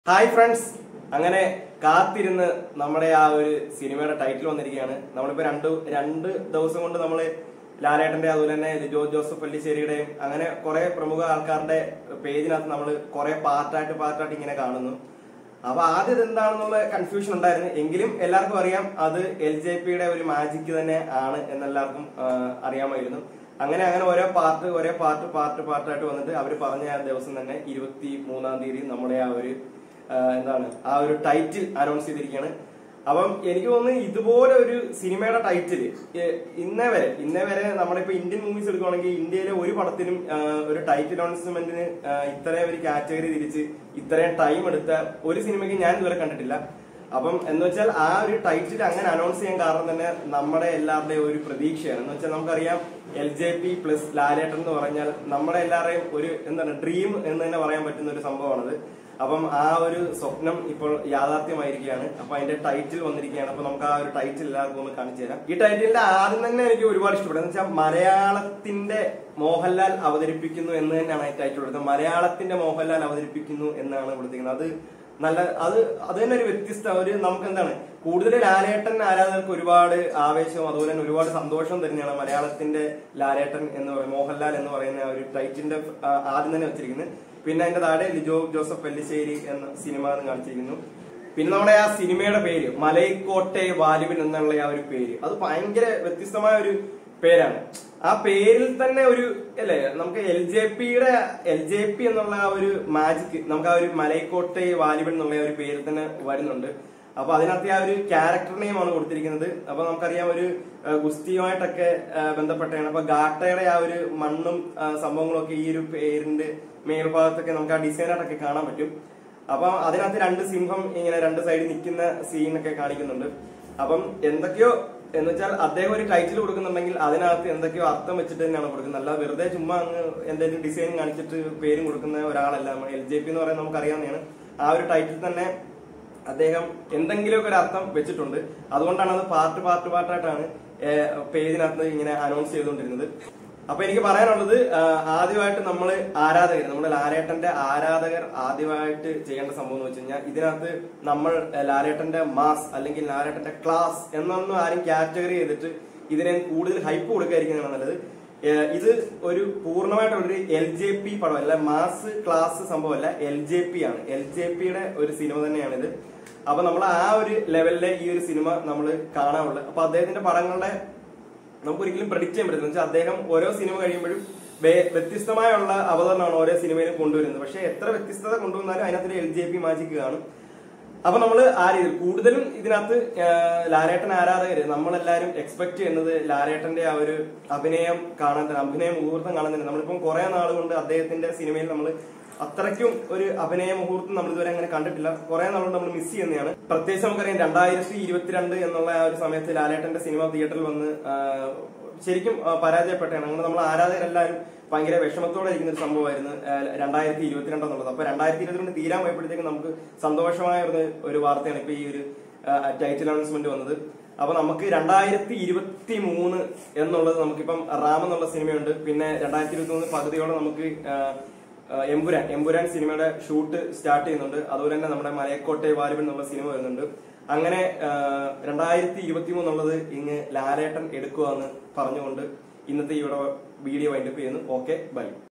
hi friends അങ്ങനെ കാത്തിരുന്ന് നമ്മുടെ ആ ഒരു സിനിമയുടെ ടൈറ്റിൽ വന്നിരിക്കുകയാണ് നമ്മളിപ്പോ രണ്ട് രണ്ട് ദിവസം കൊണ്ട് നമ്മൾ ലാലേട്ടന്റെ അതുപോലെ തന്നെ ലിജോ ജോസഫ് പല്ലിശ്ശേരിയുടെയും അങ്ങനെ കുറെ പ്രമുഖ ആൾക്കാരുടെ പേജിനകത്ത് നമ്മൾ കുറെ പാർട്ടായിട്ട് പാർട്ടായിട്ട് ഇങ്ങനെ കാണുന്നു അപ്പൊ ആദ്യം ഇത് എന്താണെന്നുള്ള കൺഫ്യൂഷൻ ഉണ്ടായിരുന്നു എങ്കിലും എല്ലാവർക്കും അറിയാം അത് എൽ ജെ പിയുടെ ഒരു മാജിക് തന്നെ ആണ് എന്നെല്ലാവർക്കും ആ, അറിയാമായിരുന്നു അങ്ങനെ അങ്ങനെ ഓരോ പാർട്ട് ഓരോ പാർട്ട് പാർട്ട് പാർട്ടായിട്ട് വന്നിട്ട് അവർ പറഞ്ഞ ആ ദിവസം തന്നെ ഇരുപത്തി മൂന്നാം തീയതി നമ്മുടെ ആ ഒരു ആ, എന്താണ് ആ ഒരു ടൈറ്റിൽ അനൗൺസ് ചെയ്തിരിക്കുകയാണ് അപ്പം എനിക്ക് തോന്നുന്നു ഇതുപോലെ ഒരു സിനിമയുടെ ടൈറ്റിൽ ഇന്നേ വരെ ഇന്നേ വരെ നമ്മളിപ്പോ ഇന്ത്യൻ മൂവീസ് എടുക്കുവാണെങ്കിൽ ഇന്ത്യയിലെ ഒരു പടത്തിനും ആ, ഒരു ടൈറ്റിൽ അനൗൺസ്മെന്റിന് ഇത്രയും ഒരു കാറ്റഗറി തിരിച്ച് ഇത്രയും ടൈം എടുത്ത ഒരു സിനിമയ്ക്ക് ഞാൻ ഇതുവരെ കണ്ടിട്ടില്ല അപ്പം എന്ന് വെച്ചാൽ ആ ഒരു ടൈറ്റിൽ അങ്ങനെ അനൗൺസ് ചെയ്യാൻ കാരണം തന്നെ നമ്മുടെ എല്ലാവരുടെയും ഒരു പ്രതീക്ഷയാണ് എന്ന് വെച്ചാൽ നമുക്കറിയാം എൽ ജെ പി പ്ലസ് ലാലേട്ടൻ എന്ന് പറഞ്ഞാൽ നമ്മുടെ എല്ലാവരുടെയും ഒരു എന്താണ് ഡ്രീം എന്ന് തന്നെ പറയാൻ പറ്റുന്ന ഒരു സംഭവമാണത് അപ്പം ആ ഒരു സ്വപ്നം ഇപ്പോൾ യാഥാർത്ഥ്യമായിരിക്കുകയാണ് അപ്പൊ അതിന്റെ ടൈറ്റിൽ വന്നിരിക്കുകയാണ് അപ്പൊ നമുക്ക് ആ ഒരു ടൈറ്റിൽ എല്ലാവർക്കും ഒന്ന് കാണിച്ചു തരാം ഈ ടൈറ്റിലിന്റെ ആദ്യം തന്നെ എനിക്ക് ഒരുപാട് ഇഷ്ടപ്പെടുന്നത് എന്ന് വെച്ചാൽ മലയാളത്തിന്റെ മോഹൻലാൽ അവതരിപ്പിക്കുന്നു എന്ന് തന്നെയാണ് ഈ ടൈറ്റിൽ കൊടുത്തത് മലയാളത്തിന്റെ മോഹൻലാൽ അവതരിപ്പിക്കുന്നു എന്നാണ് കൊടുത്തിരിക്കുന്നത് അത് നല്ല അത് അത് തന്നെ ഒരു വ്യത്യസ്ത ഒരു നമുക്ക് എന്താണ് കൂടുതൽ ലാലേട്ടൻ ആരാധകർക്ക് ഒരുപാട് ആവേശവും അതുപോലെ തന്നെ ഒരുപാട് സന്തോഷം തന്നെയാണ് മലയാളത്തിന്റെ ലാലേട്ടൻ എന്ന് പറയുന്നത് മോഹൻലാൽ എന്ന് പറയുന്ന ആ ഒരു ടൈറ്റിന്റെ ആ, ആദ്യം തന്നെ വെച്ചിരിക്കുന്നത് പിന്നെ അതിന്റെ താഴെ ലിജോ ജോസഫ് പെല്ലിശ്ശേരി എന്ന സിനിമ എന്ന് കാണിച്ചിരിക്കുന്നു പിന്നെ നമ്മുടെ ആ സിനിമയുടെ പേര് മലൈക്കോട്ടെ വാലിബൻ എന്നുള്ള ആ ഒരു പേര് അത് ഭയങ്കര വ്യത്യസ്തമായ ഒരു പേരാണ് ആ പേരിൽ തന്നെ ഒരു അല്ലേ നമുക്ക് എൽ ജെ പിയുടെ എൽ ജെ പി എന്നുള്ള ആ ഒരു മാജിക് നമുക്ക് ആ ഒരു മലൈക്കോട്ടെ വാലിബൻ എന്നുള്ള ആ ഒരു പേരിൽ തന്നെ വരുന്നുണ്ട് അപ്പൊ അതിനകത്ത് ആ ഒരു ക്യാരക്ടർ നെയിമാണ് കൊടുത്തിരിക്കുന്നത് അപ്പൊ നമുക്കറിയാം ഒരു ആ, ഗുസ്തിയുമായിട്ടൊക്കെ ആ, ബന്ധപ്പെട്ടാണ് അപ്പൊ ഗാട്ടയുടെ ആ ഒരു മണ്ണും ആ, സംഭവങ്ങളൊക്കെ ഈ ഒരു പേരിന്റെ മേൽഭാഗത്തൊക്കെ നമുക്ക് ആ ഡിസൈനായിട്ടൊക്കെ കാണാൻ പറ്റും അപ്പൊ അതിനകത്ത് രണ്ട് സിംഹം ഇങ്ങനെ രണ്ട് സൈഡിൽ നിൽക്കുന്ന സീനൊക്കെ കാണിക്കുന്നുണ്ട് അപ്പം എന്തൊക്കെയോ എന്ന് വെച്ചാൽ അദ്ദേഹം ഒരു ടൈറ്റിൽ കൊടുക്കുന്നുണ്ടെങ്കിൽ അതിനകത്ത് എന്തൊക്കെയോ അർത്ഥം വെച്ചിട്ട് തന്നെയാണ് കൊടുക്കുന്നത് അല്ല വെറുതെ ചുമ്മാ അങ്ങ് എന്തെങ്കിലും ഡിസൈൻ കാണിച്ചിട്ട് പേരും കൊടുക്കുന്ന ഒരാളല്ല നമ്മൾ എൽ ജെ പി എന്ന് പറയുന്നത് നമുക്ക് അറിയാവുന്നതാണ് ആ ഒരു ടൈറ്റിൽ തന്നെ അദ്ദേഹം എന്തെങ്കിലുമൊക്കെ ഒരു അർത്ഥം വെച്ചിട്ടുണ്ട് അതുകൊണ്ടാണ് അത് പാർട്ട് പാർട്ട് പാർട്ടായിട്ടാണ് പേജിനകത്ത് ഇങ്ങനെ അനൗൺസ് ചെയ്തുകൊണ്ടിരുന്നത് അപ്പൊ എനിക്ക് പറയാനുള്ളത് ആ, ആദ്യമായിട്ട് നമ്മൾ ആരാധകർ നമ്മുടെ ലാലേട്ടന്റെ ആരാധകർ ആദ്യമായിട്ട് ചെയ്യേണ്ട സംഭവം എന്ന് വെച്ച് കഴിഞ്ഞാൽ ഇതിനകത്ത് നമ്മൾ ആ, ലാലേട്ടന്റെ മാസ് അല്ലെങ്കിൽ ലാലേട്ടന്റെ ക്ലാസ് എന്നൊന്നും ആരും കാറ്റഗറി ചെയ്തിട്ട് ഇതിനെ കൂടുതൽ ഹൈപ്പ് കൊടുക്കാതിരിക്കുന്നതാണ് നല്ലത് ഏ, ഇത് ഒരു പൂർണ്ണമായിട്ടുള്ളൊരു എൽ ജെ പി പടമല്ല മാസ് ക്ലാസ് സംഭവമല്ല എൽ ജെ പി ആണ് എൽ ജെ പിയുടെ ഒരു സിനിമ തന്നെയാണിത് അപ്പൊ നമ്മൾ ആ ഒരു ലെവലിലെ ഈ ഒരു സിനിമ നമ്മൾ കാണാറുള്ളത് അപ്പൊ അദ്ദേഹത്തിന്റെ പടങ്ങളുടെ നമുക്ക് ഒരിക്കലും പ്രഡിക്റ്റ് ചെയ്യാൻ പറ്റില്ല എന്ന് വെച്ചാൽ അദ്ദേഹം ഓരോ സിനിമ കഴിയുമ്പോഴും വേ- വ്യത്യസ്തമായുള്ള അവതരണമാണ് ഓരോ സിനിമയിലും കൊണ്ടുവരുന്നത് പക്ഷെ എത്ര വ്യത്യസ്തത കൊണ്ടുവന്നാലും അതിനകത്തൊരു എൽ ജെ പി മാജിക് കാണും അപ്പൊ നമ്മൾ ആ രീതിയിൽ കൂടുതലും ഇതിനകത്ത് ആ, ലാലേട്ടൻ ആരാധകര് നമ്മളെല്ലാരും എക്സ്പെക്ട് ചെയ്യുന്നത് ലാലേട്ടന്റെ ആ ഒരു അഭിനയം കാണാൻ തന്നെ അഭിനയ മുഹൂർത്തം കാണാൻ തന്നെ നമ്മളിപ്പം കുറെ നാൾ കൊണ്ട് അദ്ദേഹത്തിന്റെ സിനിമയിൽ നമ്മൾ അത്രയ്ക്കും ഒരു അഭിനയ മുഹൂർത്തം നമ്മൾ ഇതുവരെ അങ്ങനെ കണ്ടിട്ടില്ല കുറെ നാളുകൊണ്ട് നമ്മൾ മിസ് ചെയ്യുന്നതാണ് പ്രത്യേകിച്ച് നമുക്കറിയാം രണ്ടായിരത്തി ഇരുപത്തിരണ്ട് എന്നുള്ള ആ ഒരു സമയത്ത് ലാലേട്ടന്റെ സിനിമ തിയേറ്ററിൽ വന്ന് ആ, ശരിക്കും ആ, പരാജയപ്പെട്ടാണ് അങ്ങനെ നമ്മൾ ആരാധകരെല്ലാവരും ഭയങ്കര വിഷമത്തോടെ ഇരിക്കുന്ന ഒരു സംഭവമായിരുന്നു ആ, രണ്ടായിരത്തി ഇരുപത്തിരണ്ട് എന്നുള്ളത് അപ്പൊ രണ്ടായിരത്തി ഇരുപത്തിരണ്ട് തീരാൻ പോയപ്പോഴത്തേക്കും നമുക്ക് സന്തോഷമായ ഒരു ഒരു വാർത്തയാണ് ഇപ്പൊ ഈ ഒരു ടൈറ്റിൽ അനൗൺസ്മെന്റ് വന്നത് അപ്പൊ നമുക്ക് രണ്ടായിരത്തി ഇരുപത്തി മൂന്ന് എന്നുള്ളത് നമുക്കിപ്പം റാം എന്നുള്ള സിനിമയുണ്ട് പിന്നെ രണ്ടായിരത്തി ഇരുപത്തി മൂന്ന് പകുതിയോടെ നമുക്ക് ആ, ആ, എമ്പുരാൻ എമ്പുരാൻ സിനിമയുടെ ഷൂട്ട് സ്റ്റാർട്ട് ചെയ്യുന്നുണ്ട് അതുപോലെ തന്നെ നമ്മുടെ മലയക്കോട്ടെ വാലിബൻ എന്നുള്ള സിനിമ വരുന്നുണ്ട് അങ്ങനെ രണ്ടായിരത്തി ഇരുപത്തി മൂന്നുള്ളത് ഇങ്ങ് ലാലേട്ടൻ എടുക്കുക എന്ന് പറഞ്ഞുകൊണ്ട് ഇന്നത്തെ ഈ വീഡിയോ വൈൻഡപ്പ് ചെയ്യുന്നു ഓക്കെ ബൈ